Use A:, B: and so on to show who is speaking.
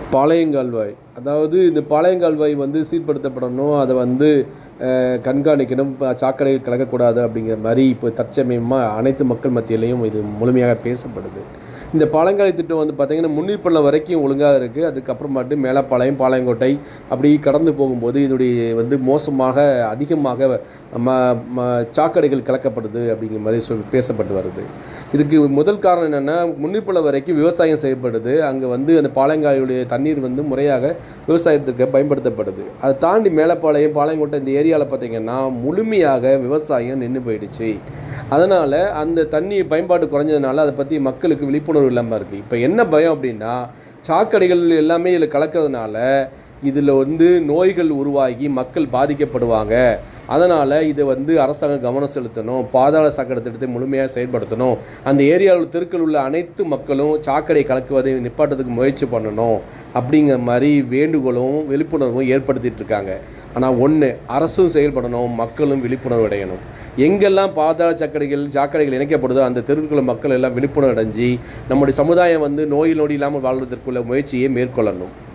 A: பாளையங்கால்வாய் அதாவது இந்த பாளையங்கால்வாய் வந்து சீர்படுத்தப்படணும் அதை வந்து அஹ், கண்காணிக்கணும் ப- சாக்கடைகள் கலக்கக்கூடாது அப்படிங்கிற மாதிரி இப்போ தற்சமயமாக அனைத்து மக்கள் மத்தியிலையும் இது முழுமையாக பேசப்படுது இந்த பாலங்காலை திட்டம் வந்து பார்த்திங்கன்னா முன்னீர்ப்பள்ளம் வரைக்கும் ஒழுங்காக இருக்குது அதுக்கப்புறமாட்டு மேலப்பாளையம் பாளையங்கோட்டை அப்படி கடந்து போகும்போது இதனுடைய வந்து மோசமாக அதிகமாக ம ம சாக்கடைகள் கலக்கப்படுது அப்படிங்கிற மாதிரி சொல் பேசப்பட்டு வருது இதுக்கு முதல் காரணம் என்னென்னா முன்னீர்ப்பள்ளம் வரைக்கும் விவசாயம் செய்யப்படுது அங்கே வந்து அந்த பாளையங்காயுடைய தண்ணீர் வந்து முறையாக விவசாயத்துக்கு பயன்படுத்தப்படுது அதை தாண்டி மேலப்பாளையம் பாளையங்கோட்டை இந்த ஏரியாவில் பார்த்தீங்கன்னா முழுமையாக விவசாயம் நின்று போயிடுச்சு அதனால் அந்த தண்ணி பயன்பாடு குறைஞ்சதுனால அதை பற்றி மக்களுக்கு விழிப்புணர்வு இல்லாமல் இருக்குது இப்போ என்ன பயம் அப்படின்னா சாக்கடைகள் எல்லாமே இதில் கலக்கிறதுனால இதில் வந்து நோய்கள் உருவாகி மக்கள் பாதிக்கப்படுவாங்க அதனால் இதை வந்து அரசாங்கம் கவனம் செலுத்தணும் பாதாள சாக்கடை திட்டத்தை முழுமையாக செயல்படுத்தணும் அந்த ஏரியாவில் தெருக்கள் உள்ள அனைத்து மக்களும் சாக்கடை கலக்குவதை நிப்பாட்டத்துக்கு முயற்சி பண்ணணும் அப்படிங்கிற மாதிரி வேண்டுகோளும் விழிப்புணர்வும் ஏற்படுத்திட்டு இருக்காங்க ஆனால் ஒன்று அரசும் செயல்படணும் மக்களும் விழிப்புணர்வு அடையணும் எங்கெல்லாம் பாதாள சாக்கடைகள் சாக்கடைகள் இணைக்கப்படுதோ அந்த தெருவுக்குள்ள மக்கள் எல்லாம் விழிப்புணர்வு அடைஞ்சு நம்முடைய சமுதாயம் வந்து நோய் நொடி இல்லாமல் வாழ்வதற்குள்ள முயற்சியை மேற்கொள்ளணும்